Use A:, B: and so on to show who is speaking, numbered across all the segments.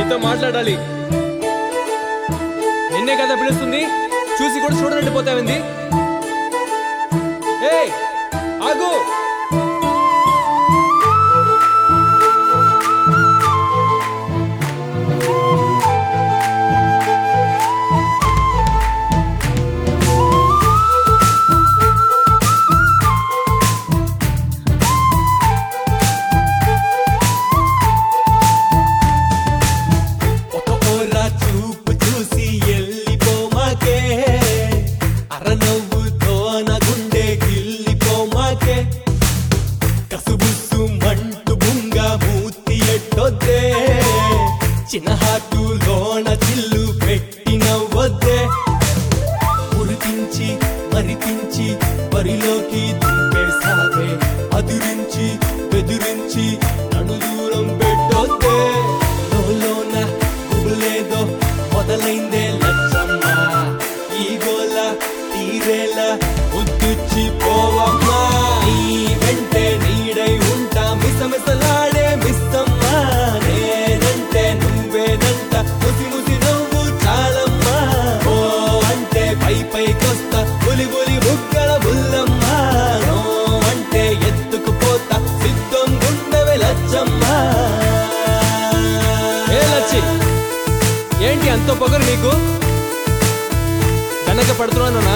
A: నీతో మాట్లాడాలి నిన్నే కదా పిలుస్తుంది చూసి కూడా చూడనట్టు పోతావింది ఏ ఆగు
B: ఒక ఓరా చూపు చూసి ఎల్లిపోమాకే అరనవ్వుతో నా గుండె గిల్లిపోమాకే కసుబుసు మంటు బుంగ మూతి ఎట్టొద్దే చిన్న హాటులోన చిల్లు పెట్టి నవ్వొద్దే ఉరికించి మరిపించి బరిలోకి దింపేసావే అదురించి బెదిరించి నన్ను దూరం పెట్టొద్దే లోన గుబులేదో మొదలైందే లచ్చమ్మ ఈ గోల తీరేలా ఉద్దుచ్చి పోవమ్మా నీ వెంటే నీడై ఉంటా మిసమిసలాడే మిస్సమ్మా నేనంటే నువ్వేనంట ముసి ముసి నవ్వు చాలమ్మా ఓ అంటే పై పైకొస్తా బులి బులి బుగ్గల బుల్లమ్మా నో అంటే ఎత్తుకుపోతా సిద్ధం గుండె లచ్చమ్మా
A: ఏ లచ్చి ఏంటి అంత పొగరు నీకు వెనక పడుతున్నానునా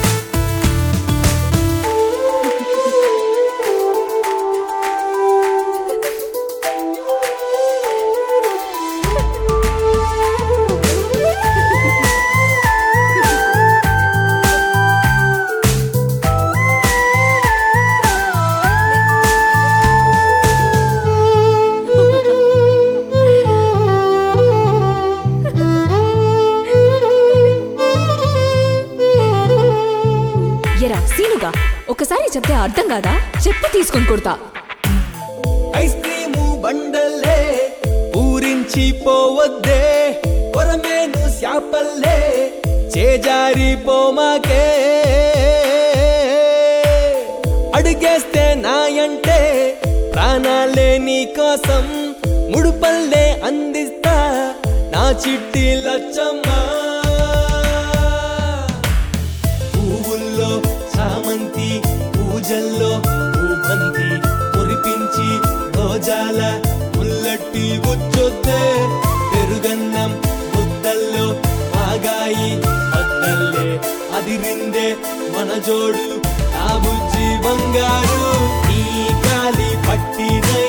C: ఎరా సీనుగా ఒకసారి చెప్తే అర్థం కాదా చెప్పు తీసుకొని కొడతా
B: ఐస్ క్రీము బండల్లే ఊరించి పోవద్దే కొరమేను శాపల్లే చేజారి పోమాకే అడిగేస్తే నాయంటే ప్రాణాలే నీ కోసం ముడుపల్లే అందిస్తా నా చిట్టి లచ్చమ్మా పువ్వుల్లో చామంతి పూజల్లో పూబంతి మురిపించి రోజాల ముల్లట్టి వచ్చొద్దే పెరుగన్నం ముద్దల్లో ఆగాయి అద్దల్లే అదిరిందే మన జోడు నా బుజ్జి బంగారు నీ కాలి పట్టిన